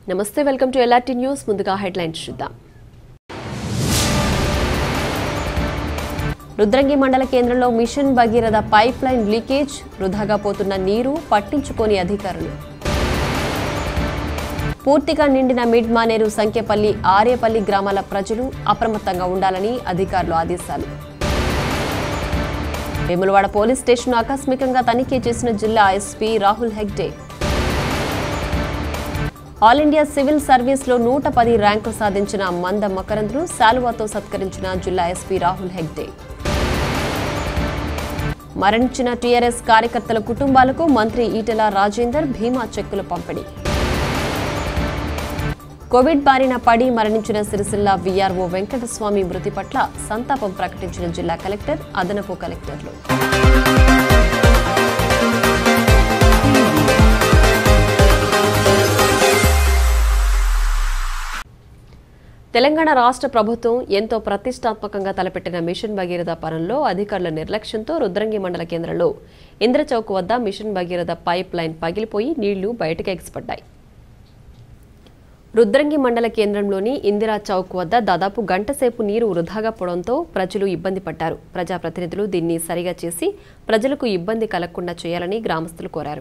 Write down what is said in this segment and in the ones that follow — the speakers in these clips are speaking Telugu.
నమస్తే వెల్కమ్ టు ఎల్ఆర్టీ న్యూస్ ముందుగా హెడ్లైన్స్ చూద్దాం రుద్రంగి మండల కేంద్రంలో mission Bhagiratha pipeline leakage వృధాగా పోతున్న నీరు పట్టించుకోని అధికారులు పూర్తిగా నిండిన మిడ్ మానేరు సంఖ్యపల్లి ఆర్యపల్లి గ్రామాల ప్రజలు అప్రమత్తంగా ఉండాలని అధికారులు ఆదేశాలు వేములవాడ పోలీస్ స్టేషన్ ఆకస్మికంగా తనిఖీ చేసిన జిల్లా SP Rahul Hegde all India civil సర్వీస్లో నూట పది ర్యాంకు సాధించిన మంద మకరంద్ను శాలువాతో సత్కరించిన జిల్లా ఎస్పీ రాహుల్ హెగ్డే మరణించిన టీఆర్ఎస్ కార్యకర్తల కుటుంబాలకు మంత్రి ఈటెల రాజేందర్ భీమా చెక్కుల పంపిణీ కోవిడ్ బారిన పడి మరణించిన సిరిసిల్ల వీఆర్ఓ వెంకటస్వామి మృతి పట్ల సంతాపం ప్రకటించిన జిల్లా కలెక్టర్ అదనపు కలెక్టర్లు తెలంగాణ రాష్ట్ర ప్రభుత్వం ఎంతో ప్రతిష్టాత్మకంగా తలపెట్టిన మిషన్ భగీరథ పనుల్లో అధికారుల నిర్లక్ష్యంతో రుద్రంగి మండల కేంద్రంలో ఇంద్రచౌక్ వద్ద మిషన్ భగీరథ పైప్ లైన్ పగిలిపోయి నీళ్లు బయటకు ఎగిసిపడ్డాయి రుద్రంగి మండల కేంద్రంలోని ఇందిరా చౌక్ వద్ద దాదాపు గంట సేపు నీరు వృధాగా పోవడంతో ప్రజలు ఇబ్బంది పడ్డారు ప్రజాప్రతినిధులు దీన్ని సరిగా చేసి ప్రజలకు ఇబ్బంది కలగకుండా చేయాలని గ్రామస్తులు కోరారు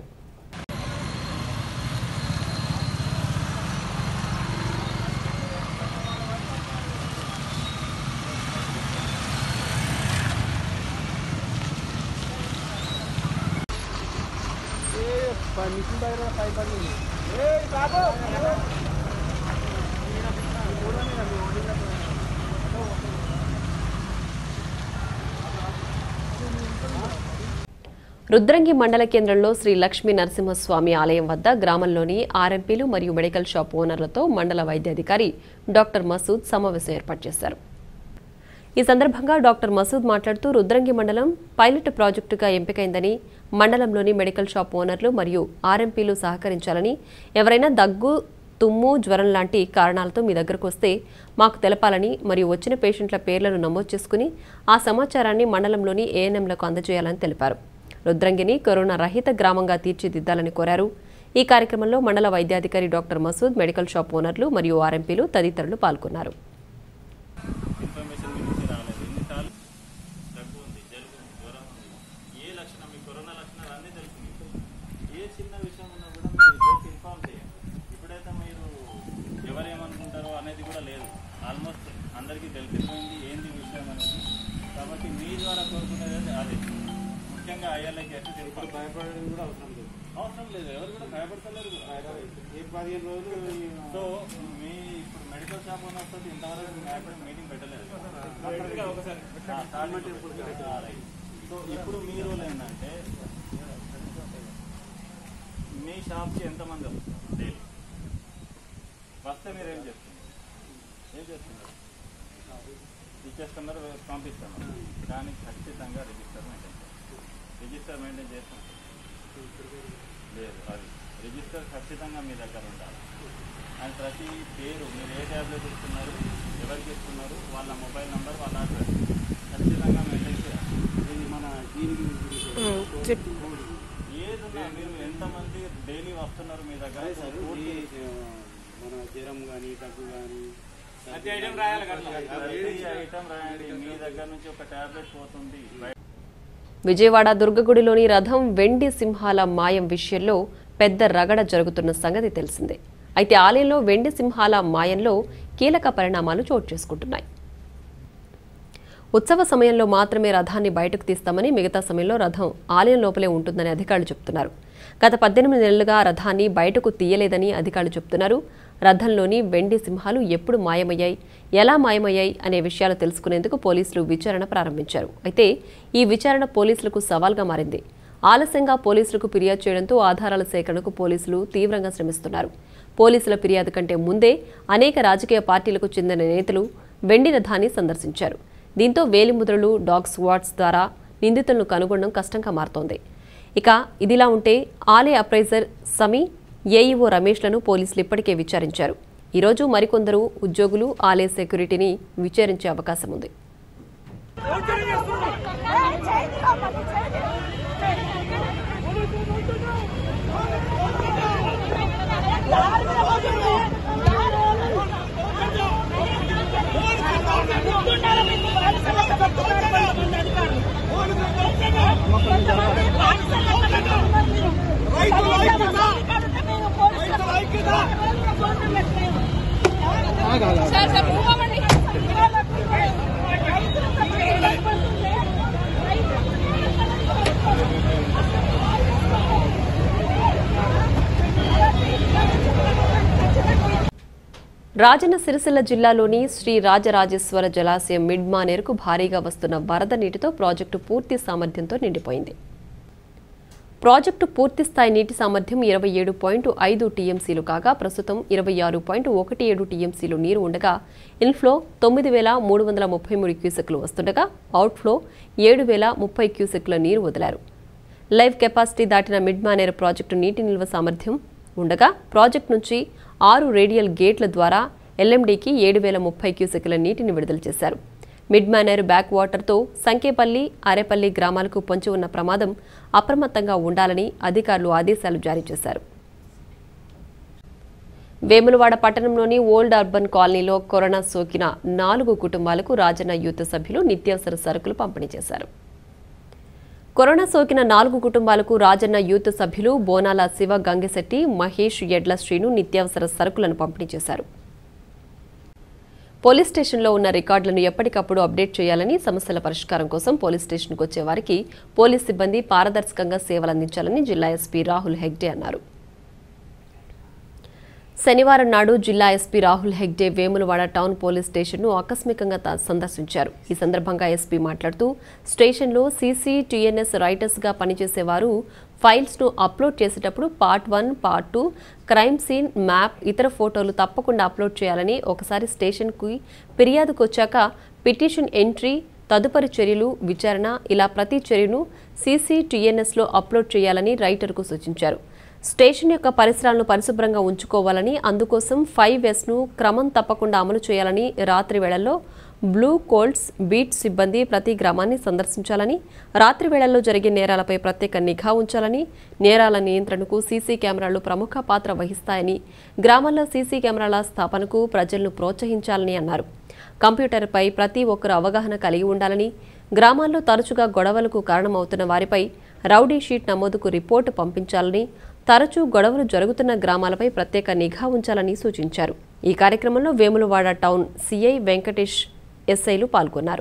రుద్రంగి మండల కేంద్రంలో శ్రీ లక్ష్మీ నరసింహస్వామి ఆలయం వద్ద గ్రామంలోని ఆర్ఎంపీలు మరియు మెడికల్ షాప్ ఓనర్లతో మండల వైద్యాధికారి డాక్టర్ మసూద్ సమావేశం ఏర్పాటు చేశారు ఈ సందర్భంగా డాక్టర్ మసూద్ మాట్లాడుతూ రుద్రంగి మండలం పైలట్ ప్రాజెక్టుగా ఎంపికైందని మండలంలోని మెడికల్ షాప్ ఓనర్లు మరియు ఆర్ఎంపీలు సహకరించాలని ఎవరైనా దగ్గు తుమ్ము జ్వరం లాంటి కారణాలతో మీ దగ్గరకు వస్తే మాకు తెలపాలని మరియు వచ్చిన పేషెంట్ల పేర్లను నమోదు చేసుకుని ఆ సమాచారాన్ని మండలంలోని ఏఎన్ఎంలకు అందజేయాలని తెలిపారు రుద్రంగిని కరోనా రహిత గ్రామంగా తీర్చిదిద్దాలని కోరారు ఈ కార్యక్రమంలో మండల వైద్యాధికారి డాక్టర్ మసూద్ మెడికల్ షాప్ ఓనర్లు మరియు ఆర్ఎంపీలు తదితరులు పాల్గొన్నారు ఇన్ఫర్మేషన్ మీ నుంచి రాలేదు ఎన్నిసార్లు దగ్గు ఉంది జలుబు ఉంది జ్వరం ఉంది ఏ లక్షణం మీ కరోనా లక్షణాలు అన్నీ తెలుసు మీకు ఏ చిన్న విషయం ఉన్నా కూడా మీరు జస్ట్ ఇన్ఫార్మ్ చేయండి ఇప్పుడైతే మీరు ఎవరేమనుకుంటారో అనేది కూడా లేదు ఆల్మోస్ట్ అందరికీ తెలిసిపోయింది ఏంది విషయం అనేది కాబట్టి మీ ద్వారా కోరుకునేది అదే ముఖ్యంగా అయ్యాలకి అయితే ఇప్పుడు భయపడడం కూడా అవసరం లేదు అవసరం లేదు ఎవరు కూడా భయపడతలేరు కూడా ఏ పదిహేను రోజులు ఈ సో మీ ఇప్పుడు మెడికల్ షాప్ ఉన్నప్పుడు ఇంతవరకు మీ ఎప్పుడు మీటింగ్ పెట్టలేదు ఆ, స్టార్టింగ్ ఇప్పుడు ఆ, రైట్. సో ఇప్పుడు మీ రూల్ ఏంటంటే మీ షాప్కి ఎంతమంది వస్తారు డైలీ వస్తే మీరు ఏం చేస్తున్నారు ఏం చేస్తున్నారు ఇచ్చేస్తున్నారు పంపిస్తున్నారు కానీ ఖచ్చితంగా రిజిస్టర్ మెయింటైన్ చేస్తారు రిజిస్టర్ మెయింటైన్ చేస్తాం లేదు అది రిజిస్టర్ ఖచ్చితంగా మీ దగ్గర ఉండాలి అండ్ ప్రతి పేరు మీరు ఏ ట్యాబ్లెట్ ఇస్తున్నారు ఎవరికి ఇస్తున్నారు వాళ్ళ మొబైల్ నెంబర్ వాళ్ళ అడ్రస్ ఖచ్చితంగా మెయింటైన్ చేయాలి ఇది మన దీనికి ఏదున్నా మీరు ఎంతమంది డైలీ వస్తున్నారు మీ దగ్గర అదే సార్ పూర్తి ఈ, ఆ, మన జ్వరం కానీ దగ్గు కానీ ప్రతి ఐటమ్ రాయండి మీ దగ్గర నుంచి ఒక ట్యాబ్లెట్ పోతుంది విజయవాడ దుర్గగుడిలోని రథం వెండి సింహాల మాయం విషయంలో పెద్ద రగడ జరుగుతున్న సంగతి తెలిసిందే అయితే ఆలయంలో వెండి సింహాల మాయంలో కీలక పరిణామాలు చోటు చేసుకుంటున్నాయి ఉత్సవ సమయంలో మాత్రమే రథాన్ని బయటకు తీస్తామని మిగతా సమయంలో రథం ఆలయం లోపలే ఉంటుందని అధికారులు చెబుతున్నారు గత పద్దెనిమిది నెలలుగా రథాన్ని బయటకు తీయలేదని అధికారులు చెబుతున్నారు రథంలోని వెండి సింహాలు ఎప్పుడు మాయమయ్యాయి ఎలా మాయమయ్యాయి అనే విషయాలు తెలుసుకునేందుకు పోలీసులు విచారణ ప్రారంభించారు అయితే ఈ విచారణ పోలీసులకు సవాల్గా మారింది ఆలస్యంగా పోలీసులకు ఫిర్యాదు చేయడంతో ఆధారాల సేకరణకు పోలీసులు తీవ్రంగా శ్రమిస్తున్నారు పోలీసుల ఫిర్యాదు కంటే ముందే అనేక రాజకీయ పార్టీలకు చెందిన నేతలు వెండి రథాన్ని సందర్శించారు దీంతో వేలిముద్రలు డాగ్ స్క్వాడ్స్ ద్వారా నిందితులను కనుగొనడం కష్టంగా మారుతోంది ఇక ఇదిలా ఉంటే ఆలయ అప్రైజర్ సమీ ఏఈఓ రమేష్లను పోలీసులు ఇప్పటికే విచారించారు ఈరోజు మరికొందరు ఉద్యోగులు ఆలయ సెక్యూరిటీని విచారించే అవకాశం ఉంది యారు మీద పోతుంది సార్ సార్ మూవ్ అవ్వండి రాజన్న సిరిసిల్ల జిల్లాలోని శ్రీ రాజరాజేశ్వర జలాశయం మిడ్ మానేరుకు భారీగా వస్తున్న వరద నీటితో ప్రాజెక్టు పూర్తి సామర్థ్యంతో నిండిపోయింది ప్రాజెక్టు పూర్తి స్థాయి నీటి సామర్థ్యం ఇరవై ఏడు పాయింట్ ఐదు టీఎంసీలు కాగా ప్రస్తుతం ఇరవై ఆరు పాయింట్ ఒకటి ఏడు టీఎంసీలు నీరు ఉండగా ఇన్ఫ్లో తొమ్మిది వేల మూడు వందల ముప్పై మూడు క్యూసెక్లు వస్తుండగా అవుట్ఫ్లో ఏడు వేల ముప్పై క్యూసెక్ల నీరు వదిలారు లైవ్ కెపాసిటీ దాటిన మిడ్ మానేరు ప్రాజెక్టు నీటి నిల్వ సామర్థ్యం ఉండగా ప్రాజెక్టు నుంచి ఆరు రేడియల్ గేట్ల ద్వారా ఎల్ఎండీకి ఏడు వేల ముప్పై క్యూసెక్ల నీటిని విడుదల చేశారు మిడ్ మానేరు బ్యాక్ వాటర్తో సంకేపల్లి అరేపల్లి గ్రామాలకు పొంచి ఉన్న ప్రమాదం అప్రమత్తంగా ఉండాలని అధికారులు ఆదేశాలు జారీ చేశారు వేములవాడ పట్టణంలోని ఓల్డ్ అర్బన్ కాలనీలో కరోనా సోకిన నాలుగు కుటుంబాలకు రాజన్న యూత్ సభ్యులు నిత్యావసర సరుకులు పంపిణీ చేశారు కరోనా సోకిన నాలుగు కుటుంబాలకు రాజన్న యూత్ సభ్యులు బోనాల శివ గంగిశెట్టి మహేష్ ఎడ్ల శ్రీను నిత్యావసర సరుకులను పంపిణీ చేశారు పోలీస్ స్టేషన్లో ఉన్న రికార్డులను ఎప్పటికప్పుడు అప్డేట్ చేయాలని సమస్యల పరిష్కారం కోసం పోలీస్ స్టేషన్కు వచ్చే వారికి పోలీస్ సిబ్బంది పారదర్శకంగా సేవలందించాలని జిల్లా ఎస్పీ రాహుల్ హెగ్డే అన్నారు శనివారం నాడు జిల్లా SP Rahul Hegde Vemulawada town police స్టేషన్ను ఆకస్మికంగా తా- సందర్శించారు ఈ సందర్భంగా ఎస్పీ మాట్లాడుతూ స్టేషన్లో సీసీ టీఎన్ఎస్ రైటర్స్గా పనిచేసేవారు ఫైల్స్ను అప్లోడ్ చేసేటప్పుడు part one part two crime scene map ఇతర ఫోటోలు తప్పకుండా అప్లోడ్ చేయాలని ఒకసారి స్టేషన్కి ఫిర్యాదుకు వచ్చాక పిటిషన్ ఎంట్రీ తదుపరి చర్యలు విచారణ ఇలా ప్రతి చర్యను సీసీ టీఎన్ఎస్లో అప్లోడ్ చేయాలని రైటర్కు సూచించారు స్టేషన్ యొక్క పరిసరాలను పరిశుభ్రంగా ఉంచుకోవాలని అందుకోసం ఫైవ్ ఎస్ను క్రమం తప్పకుండా అమలు చేయాలని రాత్రి వేళల్లో బ్లూ కోల్డ్స్ బీట్ సిబ్బంది ప్రతి గ్రామాన్ని సందర్శించాలని రాత్రి వేళల్లో జరిగే నేరాలపై ప్రత్యేక నిఘా ఉంచాలని నేరాల నియంత్రణకు సీసీ కెమెరాలు ప్రముఖ పాత్ర వహిస్తాయని గ్రామాల్లో సీసీ కెమెరాల స్థాపనకు ప్రజలను ప్రోత్సహించాలని అన్నారు కంప్యూటర్పై ప్రతి ఒక్కరు అవగాహన కలిగి ఉండాలని గ్రామాల్లో తరచుగా గొడవలకు కారణమవుతున్న వారిపై రౌడీ షీట్ నమోదుకు రిపోర్టు పంపించాలని తరచూ గొడవలు జరుగుతున్న గ్రామాలపై ప్రత్యేక నిఘా ఉంచాలని సూచించారు ఈ కార్యక్రమంలో వేములవాడ టౌన్ సీఐ వెంకటేష్ ఎస్ఐలు పాల్గొన్నారు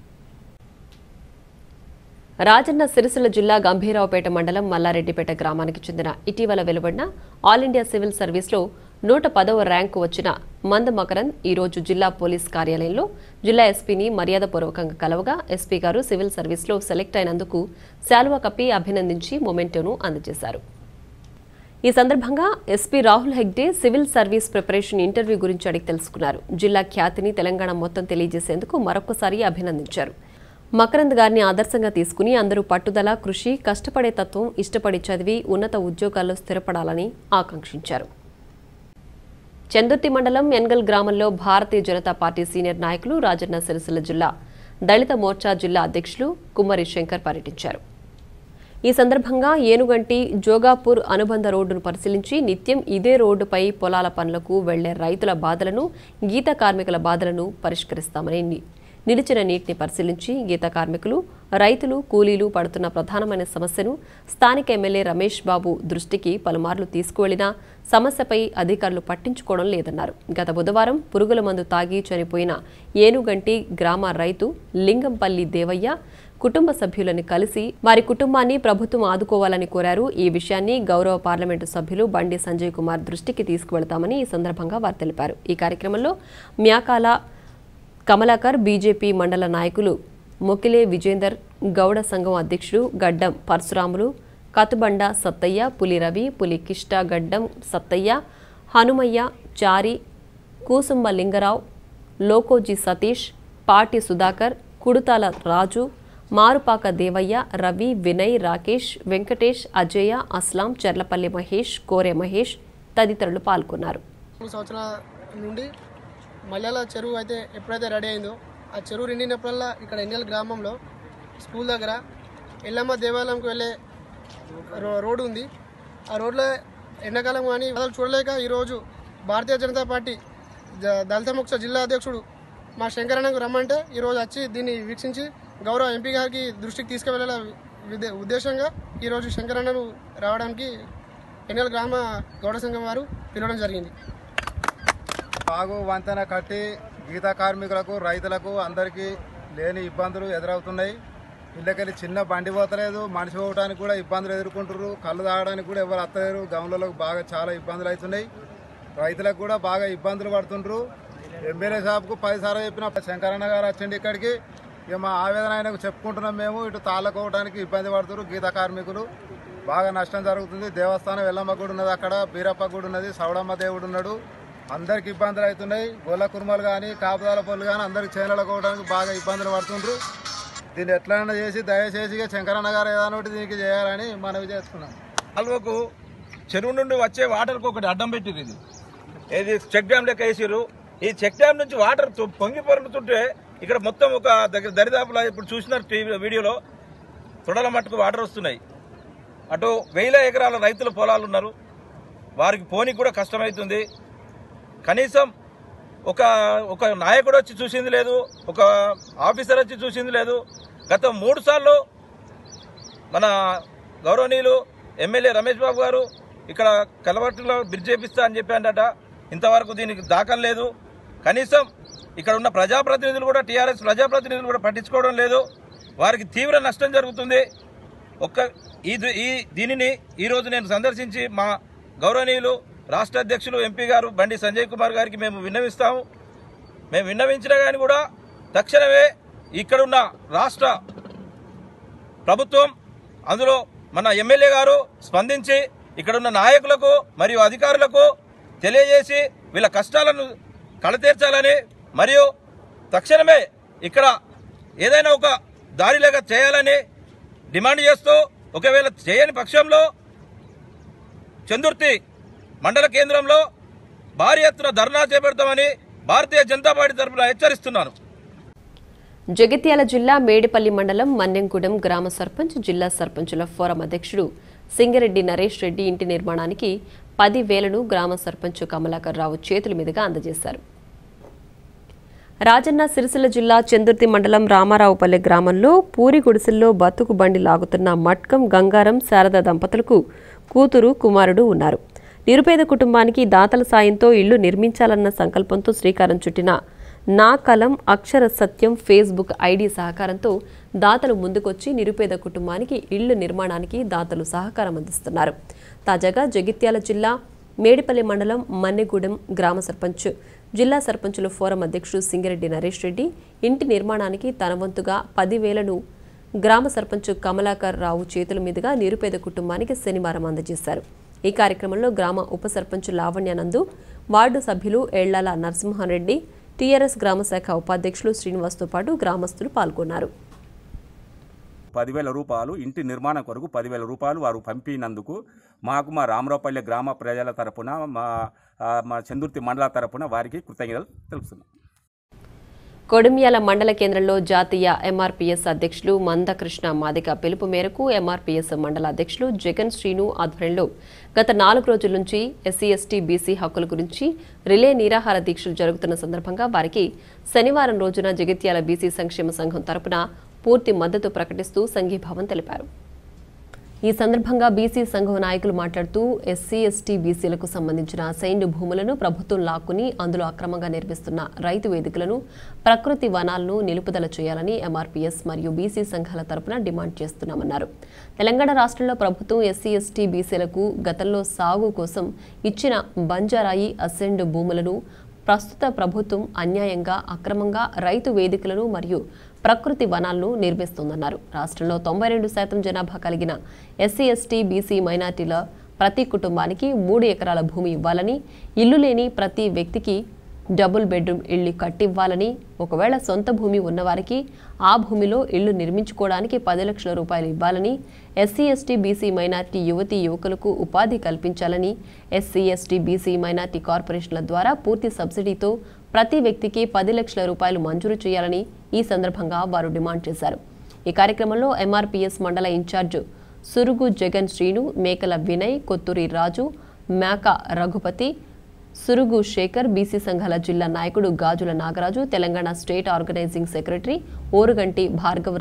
రాజన్న సిరిసిల్ల జిల్లా గంభీరావుపేట మండలం మల్లారెడ్డిపేట గ్రామానికి చెందిన ఇటీవల వెలువడిన ఆల్ ఇండియా సివిల్ సర్వీస్లో నూట పదవ ర్యాంకు వచ్చిన మంద మకరన్ ఈ రోజు జిల్లా పోలీస్ కార్యాలయంలో జిల్లా ఎస్పీని మర్యాదపూర్వకంగా కలవగా ఎస్పీ గారు సివిల్ సర్వీస్లో సెలెక్ట్ అయినందుకు శాలువా కప్పి అభినందించి మొమెంటోను అందజేశారు ఈ సందర్భంగా SP Rahul Hegde civil service preparation interview గురించి అడిగి తెలుసుకున్నారు జిల్లా ఖ్యాతిని తెలంగాణ మొత్తం తెలియజేసేందుకు మరొకసారి అభినందించారు మకరంద్ గారిని ఆదర్శంగా తీసుకుని అందరూ పట్టుదల కృషి కష్టపడే తత్వం ఇష్టపడి చదివి ఉన్నత ఉద్యోగాల్లో స్థిరపడాలని ఆకాంక్షించారు చందుర్తి మండలం ఎన్గల్ గ్రామంలో భారతీయ జనతా పార్టీ సీనియర్ నాయకులు రాజన్న సిరిసిల్ల జిల్లా దళిత మోర్చా జిల్లా అధ్యక్షులు కుమ్మరి శంకర్ పర్యటించారు ఈ సందర్భంగా ఏనుగంటి జోగాపూర్ అనుబంధ రోడ్డును పరిశీలించి నిత్యం ఇదే రోడ్డుపై పొలాల పనులకు వెళ్లే రైతుల బాధలను గీత కార్మికుల బాధలను పరిష్కరిస్తామని ని- నిలిచిన నీటిని పరిశీలించి గీత కార్మికులు రైతులు కూలీలు పడుతున్న ప్రధానమైన సమస్యను స్థానిక ఎమ్మెల్యే రమేష్ బాబు దృష్టికి పలుమార్లు తీసుకువెళ్లినా సమస్యపై అధికారులు పట్టించుకోవడం లేదన్నారు గత బుధవారం పురుగుల మందు తాగి చనిపోయిన ఏనుగంటి గ్రామ రైతు లింగంపల్లి దేవయ్య కుటుంబ సభ్యులను కలిసి వారి కుటుంబాన్ని ప్రభుత్వం ఆదుకోవాలని కోరారు ఈ విషయాన్ని గౌరవ పార్లమెంటు సభ్యులు బండి సంజయ్ కుమార్ దృష్టికి తీసుకువెళతామని ఈ సందర్భంగా వారు తెలిపారు ఈ కార్యక్రమంలో మ్యాకాల కమలాకర్ బీజేపీ మండల నాయకులు మొకిలే విజేందర్ గౌడ సంఘం అధ్యక్షుడు గడ్డం పరశురాములు కతుబండ సత్తయ్య పులి రవి పులి కిష్ట గడ్డం సత్తయ్య హనుమయ్య చారి కూసుంబ లింగరావు లోకోజీ సతీష్ పాటి సుధాకర్ కుడుతాల రాజు మారుపాక దేవయ్య రవి వినయ్ రాకేష్ వెంకటేష్ అజయ అస్లాం చెర్లపల్లి మహేష్ కోరె మహేష్ తదితరులు పాల్గొన్నారు మూడు సంవత్సరాల నుండి మల్లెల చెరువు అయితే ఎప్పుడైతే రెడీ అయిందో ఆ చెరువు నిండినప్పుడల్లా ఇక్కడ ఎన్ఎల్ గ్రామంలో స్కూల్ దగ్గర ఎల్లమ్మ దేవాలయంకి వెళ్ళే రో రోడ్డు ఉంది ఆ రోడ్లో ఎండాకాలం కానీ వదలు చూడలేక ఈరోజు భారతీయ జనతా పార్టీ జ- దళిత మోక్ష జిల్లా అధ్యక్షుడు మా శంకరన్నకు రమ్మంటే ఈరోజు వచ్చి దీన్ని వీక్షించి గౌరవ ఎంపీ గారికి దృష్టికి తీసుకువెళ్ళాల విదే- ఉద్దేశంగా ఈరోజు శంకరన్నను రావడానికి ఎన్ఎల్ గ్రామ గౌడ సంఘం వారు పిలవడం జరిగింది బాగు వంతెన కట్టి గీత కార్మికులకు రైతులకు అందరికీ లేని ఇబ్బందులు ఎదురవుతున్నాయి ఇళ్ళకెళ్ళి చిన్న బండి పోతలేదు మనిషి పోవడానికి కూడా ఇబ్బందులు ఎదుర్కొంటారు కళ్ళు తాగడానికి కూడా ఎవరు వస్తలేరు గమలకు బాగా చాలా ఇబ్బందులు అవుతున్నాయి రైతులకు కూడా బాగా ఇబ్బందులు పడుతుండ్రు ఎమ్మెల్యే సాబ్కు పదిసార్లు చెప్పిన శంకరన్న గారు వచ్చిండి ఇక్కడికి ఇక మా ఆవేదన ఆయనకు చెప్పుకుంటున్నాం మేము ఇటు తాళ్ళకోవడానికి ఇబ్బంది పడుతున్నారు గీత కార్మికులు బాగా నష్టం జరుగుతుంది దేవస్థానం ఎల్లమ్మ గుడి ఉన్నది అక్కడ బీరప్ప గుడి ఉన్నది సౌడమ్మ దేవుడు ఉన్నాడు అందరికి ఇబ్బందులు అవుతున్నాయి గొల్ల కుర్మలు కానీ కాపుదాల పనులు కానీ అందరికి చేనులకు పోవడానికి బాగా ఇబ్బందులు పడుతుండ్రు దీన్ని ఎట్లైనా చేసి దయచేసి ఇక శంకరన్న గారు ఏదైనా ఒకటి దీనికి చేయాలని మనవి చేస్తున్నాం కాలువకు చెరువు నుండి వచ్చే వాటర్కు ఒకటి అడ్డం పెట్టిరు ఇది ఇది చెక్ డ్యామ్ లెక్క వేసిర్రు ఈ చెక్ డ్యామ్ నుంచి వాటర్ తు- పొంగి పొరులుతుంటే ఇక్కడ మొత్తం ఒక దగ్గర దరిదాపులా ఇప్పుడు చూసిన టీవీ వీడియోలో తొడల మట్టుకు వాటర్ వస్తున్నాయి అటు వేల ఎకరాల రైతుల పొలాలు ఉన్నారు వారికి పోనీ కూడా కష్టమవుతుంది కనీసం ఒక ఒక నాయకుడు వచ్చి చూసింది లేదు ఒక ఆఫీసర్ వచ్చి చూసింది లేదు గత మూడు సార్లు మన గౌరవనీయులు ఎమ్మెల్యే రమేష్ బాబు గారు ఇక్కడ కలవట్టులో బ్రిడ్జ్ చేపిస్తా అని చెప్పాడట ఇంతవరకు దీనికి దాఖలు లేదు కనీసం ఇక్కడ ఉన్న ప్రజాప్రతినిధులు కూడా టీఆర్ఎస్ ప్రజాప్రతినిధులు కూడా పట్టించుకోవడం లేదు వారికి తీవ్ర నష్టం జరుగుతుంది ఒక్క ఈ ది- ఈ దీనిని ఈరోజు నేను సందర్శించి మా గౌరవనీయులు రాష్ట్ర అధ్యక్షులు ఎంపీ గారు బండి సంజయ్ కుమార్ గారికి మేము విన్నవిస్తాము మేము విన్నవించినా కానీ కూడా తక్షణమే ఇక్కడున్న రాష్ట్ర ప్రభుత్వం అందులో మన ఎమ్మెల్యే గారు స్పందించి ఇక్కడున్న నాయకులకు మరియు అధికారులకు తెలియజేసి వీళ్ళ కష్టాలను కళతీర్చాలని మరియు తక్షణమే ఇక్కడ ఏదైనా ఒక దారిలేక చేయాలని డిమాండ్ చేస్తూ ఒకవేళ చేయని పక్షంలో చందుర్తి మండల కేంద్రంలో భారీ ఎత్తున ధర్నా చేపడతామని భారతీయ జనతా పార్టీ తరఫున హెచ్చరిస్తున్నాను జగిత్యాల జిల్లా మేడిపల్లి మండలం మన్నెంగూడెం గ్రామ సర్పంచ్ జిల్లా సర్పంచుల ఫోరం అధ్యక్షుడు సింగరెడ్డి నరేష్ రెడ్డి ఇంటి నిర్మాణానికి పది వేలను గ్రామ సర్పంచ్ కమలాకర్ రావు చేతుల మీదుగా అందజేశారు రాజన్న సిరిసిల్ల జిల్లా చందుర్తి మండలం రామారావుపల్లె గ్రామంలో పూరి గుడిసెల్లో బతుకు బండి లాగుతున్న మట్కం గంగారం శారద దంపతులకు కూతురు కుమారుడు ఉన్నారు నిరుపేద కుటుంబానికి దాతల సాయంతో ఇళ్లు నిర్మించాలన్న సంకల్పంతో శ్రీకారం చుట్టిన నా కలం అక్షర సత్యం ఫేస్బుక్ ఐడి సహకారంతో దాతలు ముందుకొచ్చి నిరుపేద కుటుంబానికి ఇళ్లు నిర్మాణానికి దాతలు సహకారం అందిస్తున్నారు తాజాగా జగిత్యాల జిల్లా మేడిపల్లి మండలం మన్నెగూడెం గ్రామ సర్పంచ్ జిల్లా సర్పంచుల ఫోరం అధ్యక్షుడు సింగిరెడ్డి నరేష్ రెడ్డి ఇంటి నిర్మాణానికి తన వంతుగా పదివేలను గ్రామ సర్పంచ్ కమలాకర్ రావు చేతుల మీదుగా నిరుపేద కుటుంబానికి శనివారం అందజేశారు ఈ కార్యక్రమంలో గ్రామ ఉప సర్పంచ్ లావణ్యానందు వార్డు సభ్యులు ఏళ్లాల నరసింహారెడ్డి టీఆర్ఎస్ గ్రామ శాఖ ఉపాధ్యక్షులు శ్రీనివాస్తో పాటు గ్రామస్తులు పాల్గొన్నారు పదివేల రూపాయలు ఇంటి నిర్మాణం కొరకు పదివేల రూపాయలు వారు పంపినందుకు మాకు మా రామరావుపల్లి గ్రామ ప్రజల తరపున మా ఆ, మా చందుర్తి మండల తరపున వారికి కృతజ్ఞతలు తెలుపుతున్నాం కొడిమ్యాల మండల కేంద్రంలో జాతీయ ఎంఆర్పీఎస్ అధ్యక్షులు మందకృష్ణ మాదిక పిలుపు మేరకు ఎంఆర్పీఎస్ మండల అధ్యక్షులు జగన్ శ్రీను ఆధ్వర్యంలో గత నాలుగు రోజుల నుంచి ఎస్సీ ఎస్టీ బీసీ హక్కుల గురించి రిలే నిరాహార దీక్షలు జరుగుతున్న సందర్భంగా వారికి శనివారం రోజున జగిత్యాల బీసీ సంక్షేమ సంఘం తరపున పూర్తి మద్దతు ప్రకటిస్తూ సంఘీభావం తెలిపారు ఈ సందర్భంగా బీసీ సంఘం నాయకులు మాట్లాడుతూ ఎస్సీ ఎస్టీ బీసీలకు సంబంధించిన అసైన్డ్ భూములను ప్రభుత్వం లాక్కుని అందులో అక్రమంగా నిర్మిస్తున్న రైతు వేదికలను ప్రకృతి వనాలను నిలుపుదల చేయాలని ఎంఆర్పీఎస్ మరియు బీసీ సంఘాల తరపున డిమాండ్ చేస్తున్నామన్నారు తెలంగాణ రాష్ట్రంలో ప్రభుత్వం ఎస్సీ ఎస్టీ బీసీలకు గతంలో సాగు కోసం ఇచ్చిన బంజారాయి అసెండ్ భూములను ప్రస్తుత ప్రభుత్వం అన్యాయంగా అక్రమంగా రైతు వేదికలను మరియు ప్రకృతి వనాలను నిర్మిస్తోందన్నారు రాష్ట్రంలో తొంభై రెండు శాతం జనాభా కలిగిన ఎస్సీ ఎస్టీ బీసీ మైనార్టీల ప్రతి కుటుంబానికి మూడు ఎకరాల భూమి ఇవ్వాలని ఇల్లు లేని ప్రతి వ్యక్తికి డబుల్ బెడ్రూమ్ ఇళ్లు కట్టివ్వాలని ఒకవేళ సొంత భూమి ఉన్నవారికి ఆ భూమిలో ఇళ్లు నిర్మించుకోవడానికి పది లక్షల రూపాయలు ఇవ్వాలని ఎస్సీ ఎస్టీ బీసీ మైనార్టీ యువతీ యువకులకు ఉపాధి కల్పించాలని ఎస్సీ ఎస్టీ బీసీ మైనార్టీ కార్పొరేషన్ల ద్వారా పూర్తి సబ్సిడీతో ప్రతి వ్యక్తికి పది లక్షల రూపాయలు మంజూరు చేయాలని ఈ సందర్భంగా వారు డిమాండ్ చేశారు ఈ కార్యక్రమంలో ఎంఆర్పీఎస్ మండల ఇన్ఛార్జ్ సురుగు జగన్ శ్రీను మేకల వినయ్ కొత్తూరి రాజు మేక రఘుపతి సురుగు శేఖర్ బీసీ సంఘాల జిల్లా నాయకుడు Gajula Nagaraju Telangana state organising secretary Oruganti Bhargavaram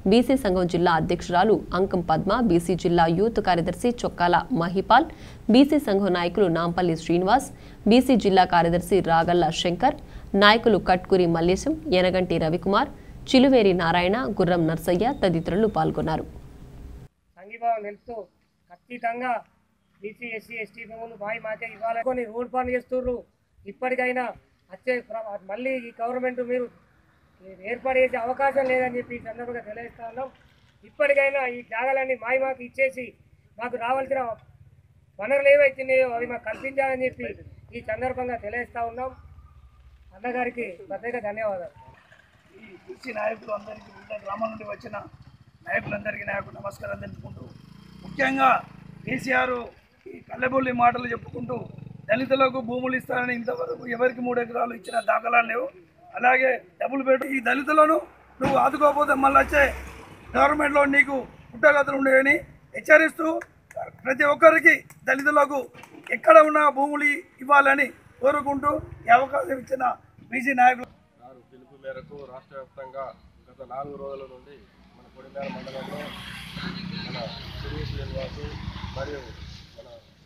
BC సంఘం జిల్లా అధ్యక్షురాలు అంకం పద్మ బీసీ జిల్లా యూత్ కార్యదర్శి చొక్కాల మహిపాల్ బీసీ సంఘం నాయకులు నాంపల్లి శ్రీనివాస్ బీసీ జిల్లా కార్యదర్శి రాగల్ల శంకర్ నాయకులు కట్కూరి మల్లేశం యనగంటి రవికుమార్ చిలువేరి నారాయణ గుర్రం నర్సయ్య తదితరులు పాల్గొన్నారు సంఘీభావం తెలుపుతూ ఖచ్చితంగా బీసీ ఎస్సీ ఎస్టీ భూములు బాయి మాకే ఇవ్వాలని కొన్ని రోడ్ పనులు చేస్తుర్రు ఇప్పటికైనా వచ్చే ప్ర- మళ్ళీ ఈ గవర్నమెంట్ మీరు ఏర్పాటు చేసే అవకాశం లేదని చెప్పి ఈ సందర్భంగా తెలియజేస్తా ఉన్నాం ఇప్పటికైనా ఈ జాగాలన్నీ మాయి మాకు ఇచ్చేసి మాకు రావాల్సిన వనరులు ఏవైతున్నాయో అవి మాకు కల్పించాలని చెప్పి ఈ సందర్భంగా తెలియజేస్తా ఉన్నాం అన్నగారికి ప్రత్యేక ధన్యవాదాలు ఈ కృషి నాయకులు అందరికీ వివిధ గ్రామాల నుండి వచ్చిన నాయకులందరికీ నాకు నమస్కారం తెలుపుకుంటూ ముఖ్యంగా కేసీఆర్ ఈ కల్లెబొల్లి మాటలు చెప్పుకుంటూ దళితులకు భూములు ఇస్తారని ఇంతవరకు ఎవరికి మూడు ఎకరాలు ఇచ్చిన దాఖలాలు లేవు అలాగే డబ్బులు పెట్టి ఈ దళితులను నువ్వు ఆదుకోకపోతే మళ్ళీ వచ్చే గవర్నమెంట్లో నీకు పుట్టగతులు ఉండేవని హెచ్చరిస్తూ ప్రతి ఒక్కరికి దళితులకు ఎక్కడ ఉన్న భూములు ఇవ్వాలని కోరుకుంటూ ఈ అవకాశం ఇచ్చిన బీసీ నాయకులు వారు పిలుపు మేరకు రాష్ట్ర వ్యాప్తంగా గత నాలుగు రోజుల నుండి మన కొడిమేర మండలంలో మన సిరి శ్రీనివాసు మరియు మన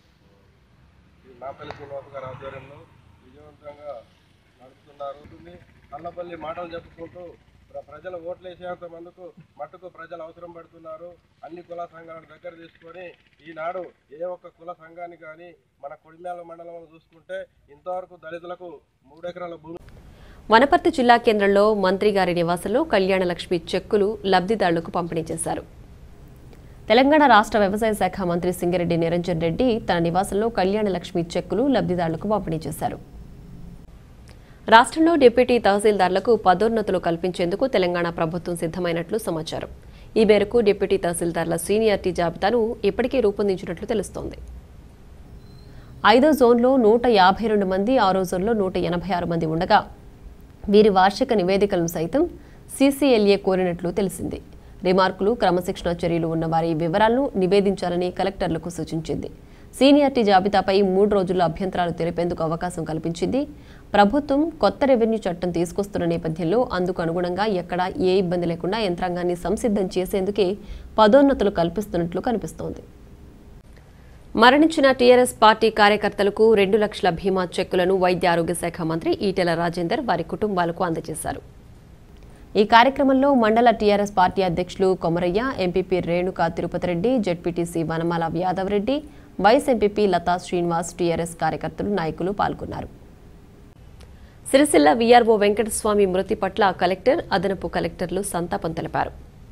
ఈ నాపల్లి శ్రీనివాస్ గారి ఆధ్వర్యంలో విజయవంతంగా నడుపుతున్నారు ఉంటుంది కల్లపల్లి మాటలు చెప్పుకుంటూ ప్ర- ప్రజలు ఓట్లు వేసేంత మందుకు మట్టుకు ప్రజలు అవసరం పడుతున్నారు అన్ని కుల సంఘాలను దగ్గర తీసుకొని ఈనాడు ఏ ఒక్క కుల సంఘాన్ని కానీ మన కొడిమేల మండలంలో చూసుకుంటే ఇంతవరకు దళితులకు మూడు ఎకరాల భూమి వనపర్తి జిల్లా కేంద్రంలో మంత్రి గారి నివాసంలో కళ్యాణలక్ష్మి చెక్కులు లబ్ధిదారులకు పంపిణీ చేశారు తెలంగాణ రాష్ట్ర వ్యవసాయ శాఖ మంత్రి సింగిరెడ్డి నిరంజన్ రెడ్డి తన నివాసంలో కళ్యాణలక్ష్మి చెక్కులు లబ్ధిదారులకు పంపిణీ చేశారు రాష్ట్రంలో డిప్యూటీ తహసీల్దార్లకు పదోన్నతులు కల్పించేందుకు తెలంగాణ ప్రభుత్వం సిద్ధమైనట్లు సమాచారం ఈ మేరకు డిప్యూటీ తహసీల్దార్ల సీనియారిటీ జాబితాను ఇప్పటికే రూపొందించినట్లు తెలుస్తోంది ఐదో జోన్లో నూట యాభై రెండు మంది ఆరో జోన్లో నూట ఎనభై ఆరు మంది ఉండగా వీరి వార్షిక నివేదికలను సైతం సీసీఎల్ఏ కోరినట్లు తెలిసింది రిమార్కులు క్రమశిక్షణ చర్యలు ఉన్న వారి వివరాలను నివేదించాలని కలెక్టర్లకు సూచించింది సీనియారిటీ జాబితాపై మూడు రోజుల్లో అభ్యంతరాలు తెలిపేందుకు అవకాశం కల్పించింది ప్రభుత్వం కొత్త రెవెన్యూ చట్టం తీసుకొస్తున్న నేపథ్యంలో అందుకు అనుగుణంగా ఎక్కడా ఏ ఇబ్బంది లేకుండా యంత్రాంగాన్ని సంసిద్ధం చేసేందుకే పదోన్నతులు కల్పిస్తున్నట్లు కనిపిస్తోంది మరణించిన టీఆర్ఎస్ పార్టీ కార్యకర్తలకు రెండు లక్షల బీమా చెక్కులను వైద్య ఆరోగ్య శాఖ మంత్రి ఈటెల రాజేందర్ వారి కుటుంబాలకు అందజేశారు ఈ కార్యక్రమంలో మండల టీఆర్ఎస్ పార్టీ అధ్యక్షులు Komaraiah MPP Renuka Tirupati Reddy ZPTC Vanamala Yadav Reddy vice MPP Latha Srinivas TRS కార్యకర్తలు నాయకులు పాల్గొన్నారు సిరిసిల్ల వీఆర్ఓ వెంకటస్వామి మృతి పట్ల కలెక్టర్ అదనపు కలెక్టర్లు సంతాపం తెలిపారు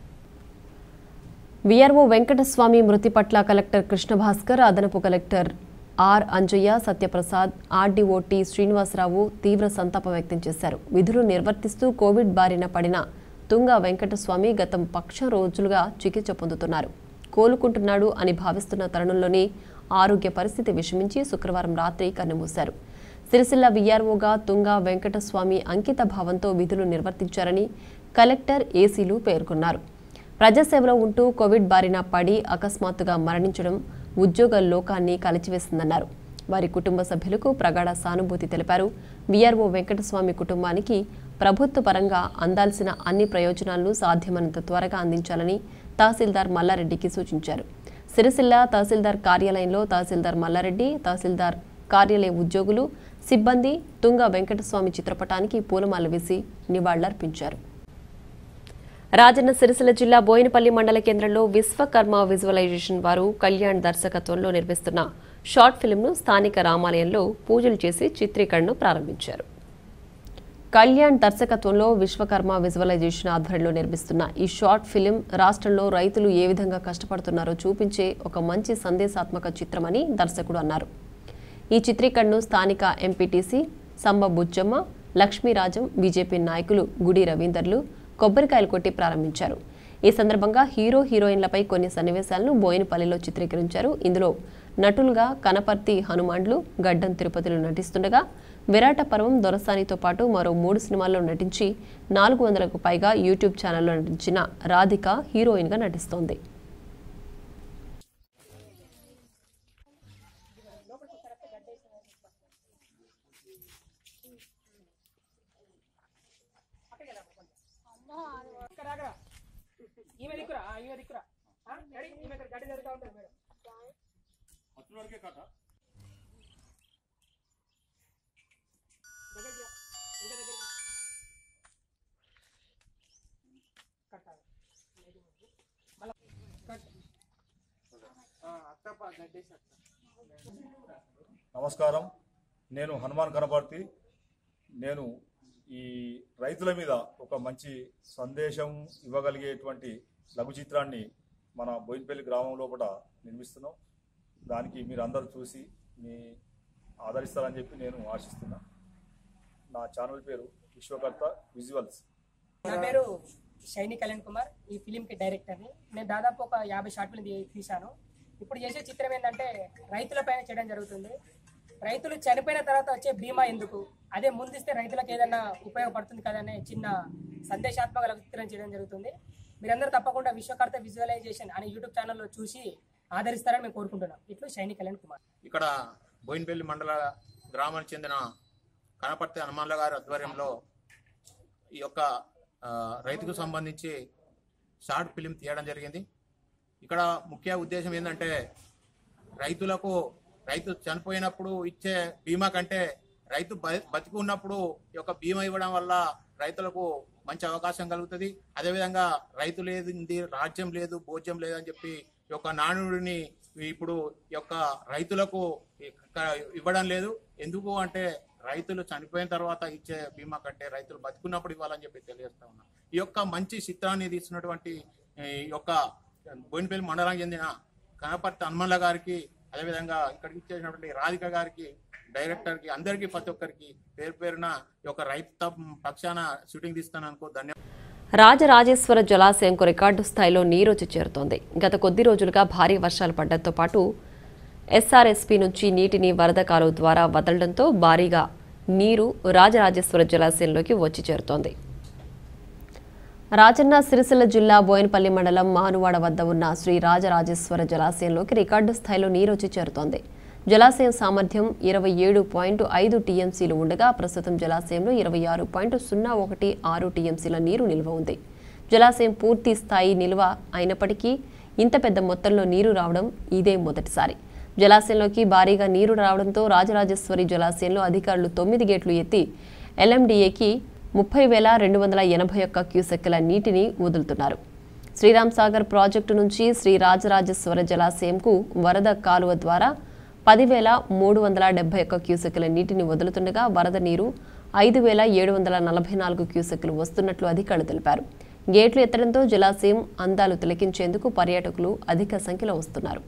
వీఆర్ఓ వెంకటస్వామి మృతి పట్ల కలెక్టర్ కృష్ణభాస్కర్ అదనపు collector R Anjaiah Satyaprasad RDO T Srinivasarao తీవ్ర సంతాపం వ్యక్తం చేశారు విధులు నిర్వర్తిస్తూ కోవిడ్ బారిన పడిన తుంగ వెంకటస్వామి గత పక్షం రోజులుగా చికిత్స పొందుతున్నారు కోలుకుంటున్నాడు అని భావిస్తున్న తరుణంలోనే ఆరోగ్య పరిస్థితి విషమించి శుక్రవారం రాత్రి కన్నుమూశారు సిరిసిల్ల వీఆర్ఓగా తుంగ వెంకటస్వామి అంకిత భావంతో విధులు నిర్వర్తించారని కలెక్టర్ ఏసీలు పేర్కొన్నారు ప్రజాసేవలో ఉంటూ కోవిడ్ బారిన పడి అకస్మాత్తుగా మరణించడం ఉద్యోగ లోకాన్ని కలిచివేసిందన్నారు వారి కుటుంబ సభ్యులకు ప్రగాఢ సానుభూతి తెలిపారు వీఆర్ఓ వెంకటస్వామి కుటుంబానికి ప్రభుత్వ పరంగా అందాల్సిన అన్ని ప్రయోజనాలను సాధ్యమైనంత త్వరగా అందించాలని తహసీల్దార్ మల్లారెడ్డికి సూచించారు సిరిసిల్ల తహసీల్దార్ కార్యాలయంలో తహసీల్దార్ మల్లారెడ్డి తహసీల్దార్ కార్యాలయ ఉద్యోగులు సిబ్బంది తుంగ వెంకటస్వామి చిత్రపటానికి పూలమాల వేసి నివాళులర్పించారు రాజన్న సిరిసిల్ల జిల్లా బోయినపల్లి మండల కేంద్రంలో విశ్వకర్మ విజువలైజేషన్ వారు కళ్యాణ్ దర్శకత్వంలో నిర్మిస్తున్న షార్ట్ ఫిల్మ్ను స్థానిక రామాలయంలో పూజలు చేసి చిత్రీకరణను ప్రారంభించారు కళ్యాణ్ దర్శకత్వంలో విశ్వకర్మ విజువలైజేషన్ ఆధ్వర్యంలో నిర్మిస్తున్న ఈ షార్ట్ ఫిలిం రాష్ట్రంలో రైతులు ఏ విధంగా కష్టపడుతున్నారో చూపించే ఒక మంచి సందేశాత్మక చిత్రమని దర్శకుడు అన్నారు ఈ చిత్రీకరణను స్థానిక ఎంపీటీసీ సంబ బుచ్చమ్మ లక్ష్మీరాజం బీజేపీ నాయకులు గుడి రవీందర్లు కొబ్బరికాయలు కొట్టి ప్రారంభించారు ఈ సందర్భంగా హీరో హీరోయిన్లపై కొన్ని సన్నివేశాలను బోయినపల్లిలో చిత్రీకరించారు ఇందులో నటులుగా కనపర్తి హనుమాన్లు గడ్డం తిరుపతిలో నటిస్తుండగా విరాట పర్వం దొరసానితో పాటు మరో మూడు సినిమాల్లో నటించి నాలుగు వందలకు పైగా యూట్యూబ్ ఛానల్లో నటించిన రాధిక హీరోయిన్గా నటిస్తోంది ఈమె దిక్కురా ఆ, ఈమె దిక్కురా ఆ, రెడీ ఈమె ఇక్కడ గడ్డి జరుగుతూ ఉంటుంది మేడం దగ్గరికి రా. ఇంకా దగ్గరికి రా. కట్టాలి. మళ్ళా కట్. ఆ, అత్తప్ప గడ్డేసి అత్త. నమస్కారం నేను హనుమాన్ కనపర్తి నేను ఈ రైతుల మీద ఒక మంచి సందేశం ఇవ్వగలిగేటువంటి లఘు చిత్రాన్ని మన బోయినపల్లి గ్రామం లోపల నిర్మిస్తున్నాం దానికి మీరు అందరూ చూసి మీ ఆదరిస్తారని చెప్పి నేను ఆశిస్తున్నా నా ఛానల్ పేరు విశ్వకర్త విజువల్స్ నా పేరు షైని కళ్యాణ్ కుమార్ ఈ ఫిలింకి డైరెక్టర్ని నేను దాదాపు ఒక యాభై షార్ట్ ఫిల్మ్ తీ- తీశాను ఇప్పుడు చేసే చిత్రం ఏంటంటే రైతుల పైన చేయడం జరుగుతుంది రైతులు చనిపోయిన తర్వాత వచ్చే బీమా ఎందుకు అదే ముందిస్తే రైతులకు ఏదైనా ఉపయోగపడుతుంది కదా అనే చిన్న సందేశాత్మక లఘు చిత్రం చేయడం జరుగుతుంది మీరందరూ తప్పకుండా విశ్వకర్త విజువలైజేషన్ అనే యూట్యూబ్ ఛానల్లో చూసి ఆదరిస్తారని మేము కోరుకుంటున్నాం ఇట్లు షైని కళ్యాణ్ కుమార్ ఇక్కడ బోయినపల్లి మండల గ్రామానికి చెందిన కనపర్తి హనుమాన్ల గారి ఆధ్వర్యంలో ఈ యొక్క ఆ, రైతుకు సంబంధించి షార్ట్ ఫిలిం తీయడం జరిగింది ఇక్కడ ముఖ్య ఉద్దేశం ఏంటంటే రైతులకు రైతు చనిపోయినప్పుడు ఇచ్చే బీమా కంటే రైతు బ- బతికి ఉన్నప్పుడు ఈ యొక్క బీమా ఇవ్వడం వల్ల రైతులకు మంచి అవకాశం కలుగుతుంది అదేవిధంగా రైతు లేదు ఇది రాజ్యం లేదు భోజ్యం లేదు అని చెప్పి ఈ యొక్క నానుడిని ఇప్పుడు ఈ యొక్క రైతులకు ఇక- ఇవ్వడం లేదు ఎందుకు అంటే రైతులు చనిపోయిన తర్వాత ఇచ్చే బీమా కంటే రైతులు బతుకున్నప్పుడు ఇవ్వాలని చెప్పి తెలియజేస్తా ఉన్నా ఈ యొక్క మంచి చిత్రాన్ని తీసినటువంటి ఈ యొక్క బోయినపల్లి మండలానికి చెందిన కనపర్తి హనుమల్ల గారికి అదేవిధంగా ఇక్కడికి ఇచ్చేసినటువంటి రాధిక గారికి డైరెక్టర్కి అందరికీ ప్రతి ఒక్కరికి పేరు పేరున ఈ యొక్క రైతు తప్- పక్షాన షూటింగ్ తీస్తాను అనుకో ధన్యవాదాలు రాజరాజేశ్వర జలాశయంకు రికార్డు స్థాయిలో నీరొచ్చి చేరుతోంది గత కొద్ది రోజులుగా భారీ వర్షాలు పడడంతో పాటు ఎస్ఆర్ఎస్పీ నుంచి నీటిని వరద కాలువ ద్వారా వదలడంతో భారీగా నీరు రాజరాజేశ్వర జలాశయంలోకి వచ్చి చేరుతోంది రాజన్న సిరిసిల్ల జిల్లా బోయినపల్లి మండలం మానువాడ వద్ద ఉన్న శ్రీ రాజరాజేశ్వర జలాశయంలోకి రికార్డు స్థాయిలో నీరొచ్చి చేరుతోంది జలాశయం సామర్థ్యం ఇరవై ఏడు పాయింట్ ఐదు టీఎంసీలు ఉండగా ప్రస్తుతం జలాశయంలో ఇరవై ఆరు పాయింట్ సున్నా ఒకటి ఆరు టీఎంసీల నీరు నిల్వ ఉంది జలాశయం పూర్తి స్థాయి నిల్వ అయినప్పటికీ ఇంత పెద్ద మొత్తంలో నీరు రావడం ఇదే మొదటిసారి జలాశయంలోకి భారీగా నీరు రావడంతో రాజరాజేశ్వరి జలాశయంలో అధికారులు తొమ్మిది గేట్లు ఎత్తి ఎల్ఎండిఏకి ముప్పై వేల రెండు వందల ఎనభై ఒక్క క్యూసెక్కుల నీటిని వదులుతున్నారు శ్రీరామ్ సాగర్ ప్రాజెక్టు నుంచి శ్రీ రాజరాజేశ్వర జలాశయంకు వరద కాలువ ద్వారా పదివేల మూడు వందల డెబ్బై ఒక్క క్యూసెక్కుల నీటిని వదులుతుండగా వరద నీరు ఐదు వేల ఏడు వందల నలభై నాలుగు క్యూసెక్కులు వస్తున్నట్లు అధికారులు తెలిపారు గేట్లు ఎత్తడంతో జలాశయం అందాలు తిలకించేందుకు పర్యాటకులు అధిక సంఖ్యలో వస్తున్నారు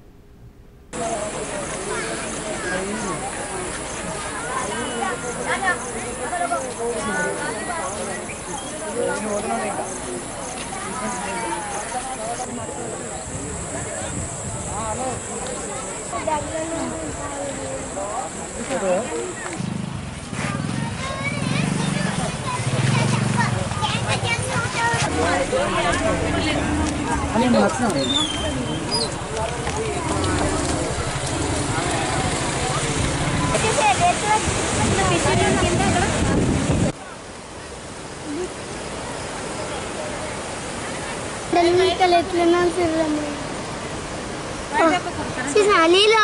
నీళ్ళు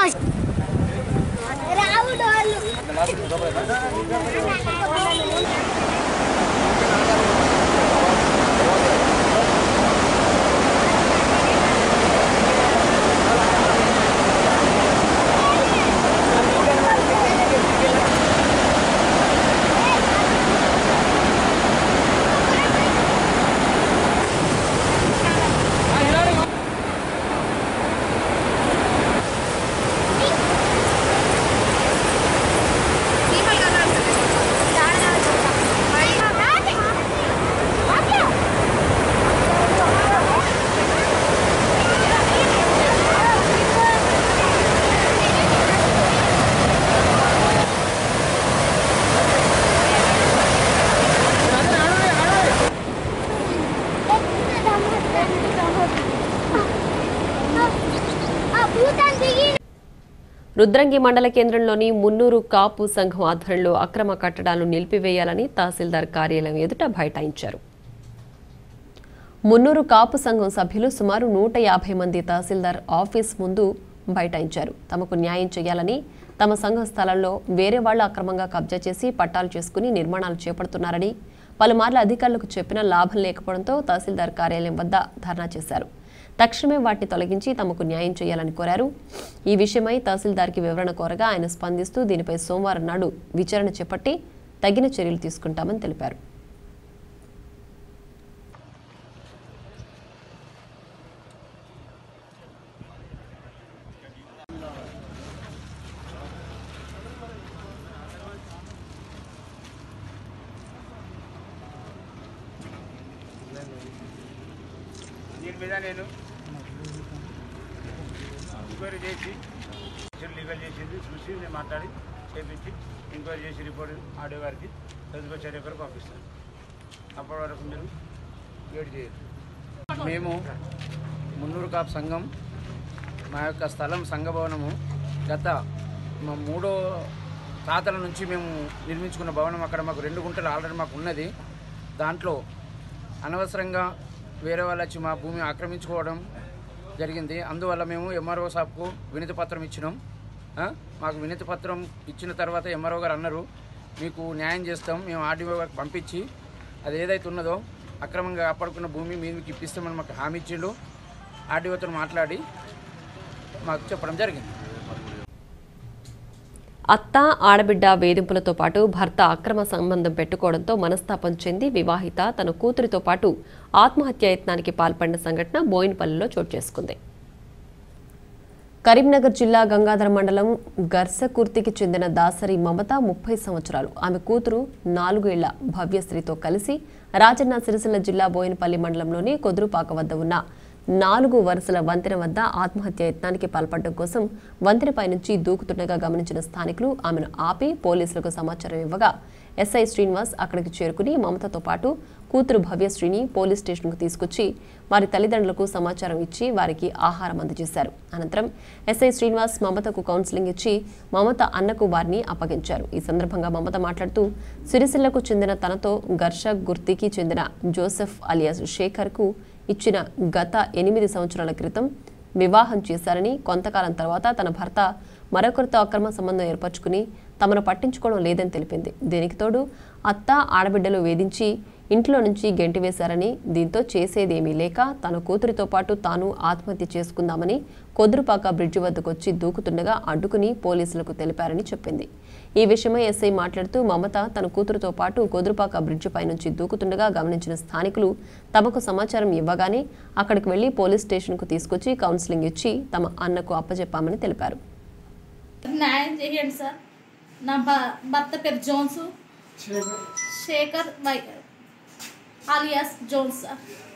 రావుడు వాళ్ళు భూతాన్ని దిగి రుద్రంగి మండల కేంద్రంలోని మున్నూరు కాపు సంఘం ఆధ్వర్యంలో అక్రమ కట్టడాలను నిలిపివేయాలని తహసీల్దార్ కార్యాలయం ఎదుట బైఠాయించారు మున్నూరు కాపు సంఘం సభ్యులు సుమారు నూట యాభై మంది తహసీల్దార్ ఆఫీస్ ముందు బైఠాయించారు తమకు న్యాయం చేయాలని తమ సంఘ స్థలంలో వేరే వాళ్లు అక్రమంగా కబ్జా చేసి పట్టాలు చేసుకుని నిర్మాణాలు చేపడుతున్నారని పలుమార్లు అధికారులకు చెప్పినా లాభం లేకపోవడంతో తహసీల్దార్ కార్యాలయం వద్ద ధర్నా చేశారు తక్షణమే వాటిని తొలగించి తమకు న్యాయం చేయాలని కోరారు ఈ విషయమై తహసీల్దార్కి వివరణ కోరగా ఆయన స్పందిస్తూ దీనిపై సోమవారం నాడు విచారణ చేపట్టి తగిన చర్యలు తీసుకుంటామని తెలిపారు దీని మీద నేను ఎంక్వైరీ చేసి లీగల్ చేసింది చూసి నేను మాట్లాడి చేపించి ఎంక్వైరీ చేసి రిపోర్ట్ ఆడియో గారికి తదుపరి చర్య కొరకు పంపిస్తాను అప్పటి వరకు మీరు వెయిట్ చేయరు మేము మున్నూరు కాపు సంఘం మా యొక్క స్థలం సంఘ భవనము గత మా మూడో తాతల నుంచి మేము నిర్మించుకున్న భవనం అక్కడ మాకు రెండు గుంటలు ఆల్రెడీ మాకు ఉన్నది దాంట్లో అనవసరంగా వేరే వాళ్ళు వచ్చి మా భూమి ఆక్రమించుకోవడం జరిగింది అందువల్ల మేము ఎంఆర్ఓ సాబ్కు వినతి పత్రం ఇచ్చినాం ఆ? మాకు వినతి పత్రం ఇచ్చిన తర్వాత ఎంఆర్ఓ గారు అన్నారు మీకు న్యాయం చేస్తాం మేము ఆర్డీఓ గారికి పంపించి అది ఏదైతే ఉన్నదో అక్రమంగా కాపాడుకున్న భూమి మీరు మీకు ఇప్పిస్తామని మాకు హామీ ఇచ్చిండు ఆర్డీఓతో మాట్లాడి మాకు చెప్పడం జరిగింది అత్త ఆడబిడ్డ వేధింపులతో పాటు భర్త అక్రమ సంబంధం పెట్టుకోవడంతో మనస్తాపం చెంది వివాహిత తన కూతురితో పాటు ఆత్మహత్య యత్నానికి పాల్పడిన సంఘటన బోయినపల్లిలో చోటు చేసుకుంది కరీంనగర్ జిల్లా గంగాధర మండలం గర్సకుర్తికి చెందిన దాసరి మమత ముప్పై సంవత్సరాలు ఆమె కూతురు నాలుగేళ్ల భవ్యశ్రీతో కలిసి రాజన్న సిరిసిల్ల జిల్లా బోయినపల్లి మండలంలోని కొదురుపాక వద్ద ఉన్న నాలుగు వరుసల వంతెన వద్ద ఆత్మహత్య యత్నానికి పాల్పడడం కోసం వంతెనపై నుంచి దూకుతుండగా గమనించిన స్థానికులు ఆమెను ఆపి పోలీసులకు సమాచారం ఇవ్వగా ఎస్ఐ శ్రీనివాస్ అక్కడికి చేరుకుని మమతతో పాటు కూతురు భవ్యశ్రీని పోలీస్ స్టేషన్కు తీసుకొచ్చి వారి తల్లిదండ్రులకు సమాచారం ఇచ్చి వారికి ఆహారం అందజేశారు అనంతరం ఎస్ఐ శ్రీనివాస్ మమతకు కౌన్సిలింగ్ ఇచ్చి మమత అన్నకు వారిని అప్పగించారు ఈ సందర్భంగా మమత మాట్లాడుతూ సిరిసిల్లకు చెందిన తనతో ఘర్షక్ గుర్తికి చెందిన జోసెఫ్ అలియాస్ శేఖర్కు ఇచ్చిన గత ఎనిమిది సంవత్సరాల క్రితం వివాహం చేశారని కొంతకాలం తర్వాత తన భర్త మరొకరితో అక్రమ సంబంధం ఏర్పరచుకుని తమను పట్టించుకోవడం లేదని తెలిపింది దీనికి తోడు అత్త ఆడబిడ్డలు వేధించి ఇంట్లో నుంచి గెంటివేశారని దీంతో చేసేదేమీ లేక తన కూతురితో పాటు తాను ఆత్మహత్య చేసుకుందామని కొదురుపాక బ్రిడ్జి వద్దకు వచ్చి దూకుతుండగా అడ్డుకుని పోలీసులకు తెలిపారని చెప్పింది ఈ విషయమై ఎస్ఐ మాట్లాడుతూ మమత తన కూతురుతో పాటు కొదురుపాక బ్రిడ్జిపై నుంచి దూకుతుండగా గమనించిన స్థానికులు తమకు సమాచారం ఇవ్వగానే అక్కడికి వెళ్లి పోలీస్ స్టేషన్కు తీసుకొచ్చి కౌన్సిలింగ్ ఇచ్చి తమ అన్నకు అప్పచెప్పామని తెలిపారు న్యాయం చేయండి సార్ నా భ- భర్త పేరు జోన్స్ శేఖర్ వై ఆలియాస్ జోన్స్ సార్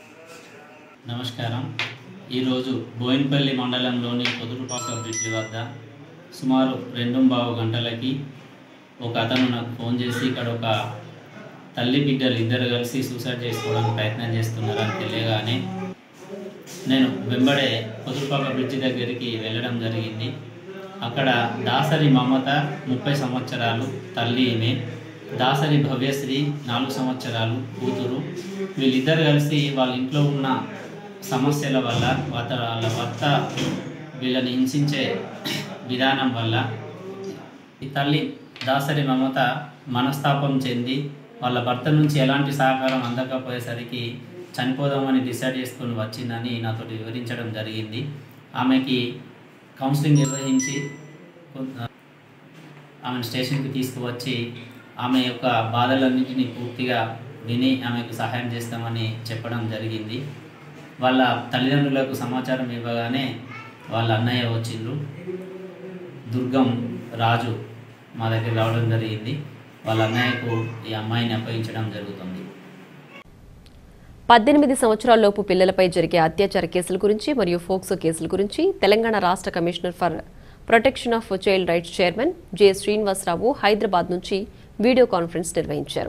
నమస్కారం ఈరోజు బోయిన్పల్లి మండలంలోని పొదురుపాక బ్రిడ్జి వద్ద సుమారు రెండు బావు గంటలకి ఒక అతను నాకు ఫోన్ చేసి ఇక్కడ ఒక తల్లి బిడ్డలు ఇద్దరు కలిసి సూసైడ్ చేసుకోవడానికి ప్రయత్నం చేస్తున్నారని తెలియగానే నేను వెంబడే పొదురుపాక బ్రిడ్జి దగ్గరికి వెళ్ళడం జరిగింది అక్కడ దాసరి మమత ముప్పై సంవత్సరాలు తల్లి ఈమె దాసరి భవ్యశ్రీ నాలుగు సంవత్సరాలు కూతురు వీళ్ళిద్దరు కలిసి వాళ్ళ ఇంట్లో ఉన్న సమస్యల వల్ల వాళ్ళ వాళ్ళ భర్త వీళ్ళని హింసించే విధానం వల్ల ఈ తల్లి దాసరి మమత మనస్తాపం చెంది వాళ్ళ భర్త నుంచి ఎలాంటి సహకారం అందకపోయేసరికి చనిపోదామని డిసైడ్ చేసుకొని వచ్చిందని నాతో వివరించడం జరిగింది ఆమెకి కౌన్సిలింగ్ నిర్వహించి కొంత- ఆమెను స్టేషన్కి తీసుకువచ్చి ఆమె యొక్క బాధలన్నింటినీ పూర్తిగా విని ఆమెకు సహాయం చేస్తామని చెప్పడం జరిగింది వాళ్ళ తల్లిదండ్రులకు సమాచారం ఇవ్వగానే వాళ్ళ అన్నయ్య వచ్చిండ్రు దుర్గం రాజు మా దగ్గర రావడం జరిగింది వాళ్ళ అన్నయ్యకు ఈ అమ్మాయిని అప్పగించడం జరుగుతుంది పద్దెనిమిది సంవత్సరాలలోపు పిల్లలపై జరిగే అత్యాచార కేసుల గురించి మరియు ఫోక్సో కేసుల గురించి తెలంగాణ రాష్ట్ర commissioner for protection of child rights chairman J Srinivasarao Hyderabad నుంచి వీడియో కాన్ఫరెన్స్ నిర్వహించారు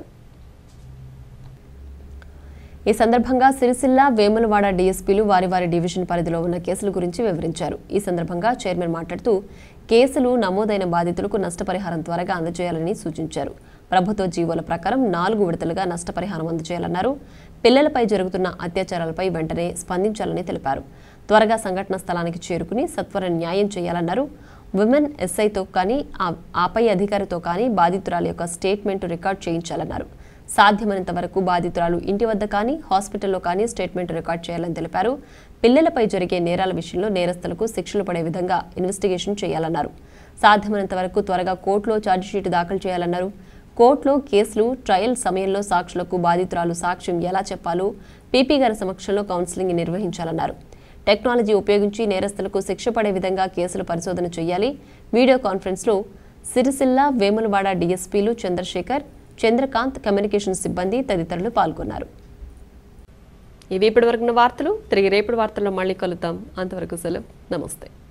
ఈ సందర్భంగా సిరిసిల్ల వేములవాడ డీఎస్పీలు వారి వారి డివిజన్ పరిధిలో ఉన్న కేసుల గురించి వివరించారు ఈ సందర్భంగా చైర్మన్ మాట్లాడుతూ కేసులు నమోదైన బాధితులకు నష్టపరిహారం త్వరగా అందజేయాలని సూచించారు ప్రభుత్వ జీవోల ప్రకారం నాలుగు విడతలుగా నష్టపరిహారం అందజేయాలన్నారు పిల్లలపై జరుగుతున్న అత్యాచారాలపై వెంటనే స్పందించాలని తెలిపారు త్వరగా సంఘటన స్థలానికి చేరుకుని సత్వర న్యాయం చేయాలన్నారు విమెన్ ఎస్ఐతో కానీ ఆ- ఆపై అధికారితో కానీ బాధితురాల యొక్క స్టేట్మెంట్ రికార్డ్ చేయించాలన్నారు సాధ్యమైనంత వరకు బాధితురాలు ఇంటి వద్ద కానీ హాస్పిటల్లో కానీ స్టేట్మెంట్ రికార్డ్ చేయాలని తెలిపారు పిల్లలపై జరిగే నేరాల విషయంలో నేరస్తులకు శిక్షలు పడే విధంగా ఇన్వెస్టిగేషన్ చేయాలన్నారు సాధ్యమైనంత వరకు త్వరగా కోర్టులో ఛార్జిషీట్ దాఖలు చేయాలన్నారు కోర్టులో కేసులు ట్రయల్ సమయంలో సాక్షులకు బాధితురాలు సాక్ష్యం ఎలా చెప్పాలో పీపీ గారి సమక్షంలో కౌన్సిలింగ్ నిర్వహించాలన్నారు టెక్నాలజీ ఉపయోగించి నేరస్తులకు శిక్ష పడే విధంగా కేసులు పరిశోధన చేయాలి వీడియో కాన్ఫరెన్స్లో సిరిసిల్ల వేములవాడ డీఎస్పీలు చంద్రశేఖర్ చంద్రకాంత్ కమ్యూనికేషన్ సిబ్బంది తదితరులు పాల్గొన్నారు ఇవి ఇప్పటివరకు వార్తలు తిరిగి రేపటి వార్తల్లో మళ్ళీ కలుద్దాం అంతవరకు సెలవు నమస్తే